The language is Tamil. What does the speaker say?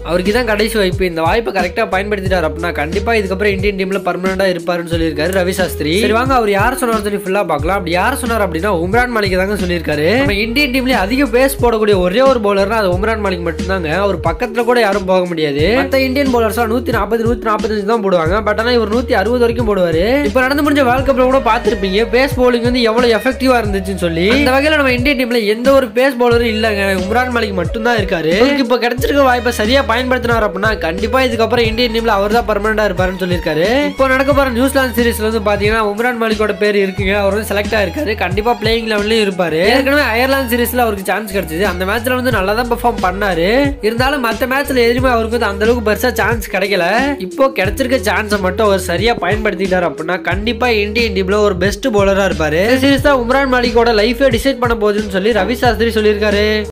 அவருக்கு தான் கடைசி வாய்ப்பு இந்த வாய்ப்பை கரெக்டா பயன்படுத்திட்டார் அப்படின்னா கண்டிப்பா இதுக்கப்புறம் இந்தியன் டீம்ல பர்மனண்டா இருப்பாருன்னு சொல்லியிருக்காரு ரவி சாஸ்திரி சரி வாங்க அவர் யார் சொன்னார் சொல்லி ஃபுல்லா பார்க்கலாம் அப்படி யார் சொன்னார் அப்படின்னா உம்ரான் மாலிக் தாங்க சொல்லியிருக்காரு நம்ம இந்தியன் டீம்லயே அதிக பேஸ் போடக்கூடிய ஒரே ஒரு பவுலர்னா அது உம்ரான் மாலிக் மட்டும்தாங்க அவர் பக்கத்துல கூட யாரும் போக முடியாது மத்த இந்தியன் பவுலர்ஸ் நூத்தி நாற்பது நூத்தி நாற்பத்தஞ்சு தான் போடுவாங்க பட் ஆனா இவர் நூத்தி அறுபது வரைக்கும் போடுவாரு இப்ப நடந்து முடிஞ்ச வேர்ல்ட் கப்ல கூட பார்த்திருப்பீங்க பேஸ் பவுலிங் வந்து எவ்வளவு எஃபெக்டிவா இருந்துச்சுன்னு சொல்லி அந்த வகையில நம்ம இந்தியன் டீம்ல எந்த ஒரு பேஸ் பவுலரும் இல்லங்க உம்ரான் மாலிக் மட்டும் தான் இருக்காரு அவருக்கு இப்ப கிடைச்சிருக்க வாய்ப்பை சரியா பயன்படுத்தினார் அப்படின்னா கண்டிப்பா இதுக்கப்புறம் இந்தியன் டீம்ல அவர் தான் பர்மனண்டா இருப்பாருன்னு சொல்லியிருக்காரு இப்போ நடக்க போற நியூசிலாந்து சீரிஸ்ல வந்து பாத்தீங்கன்னா உம்ரான் மாலிக்கோட பேர் இருக்குங்க அவர் வந்து செலக்ட் ஆயிருக்காரு கண்டிப்பா பிளேயிங் லெவல்லயும் இருப்பாரு ஏற்கனவே அயர்லாந்து சீரிஸ்ல அவருக்கு சான்ஸ் கிடைச்சது அந்த மேட்ச்ல வந்து நல்லா தான் பெர்ஃபார்ம் பண்ணாரு இருந்தாலும் மத்த மேட்ச்ல எதுவுமே அவருக்கு வந்து அந்த அளவுக்கு பெருசா சான்ஸ் கிடைக்கல இப்போ கிடைச்சிருக்க சான்ஸை மட்டும் அவர் சரியா பயன்படுத்திட்டார் அப்படின்னா கண்டிப்பா இந்தியன் டீம்ல ஒரு பெஸ்ட் பவுலரா இருப்பாரு சீரிஸ் தான் உம்ரான் மாலிக்கோட லைஃபே டிசைட் பண்ண போகுதுன்னு சொல்லி ரவி சாஸ்திரி சொல்லியிருக்காரு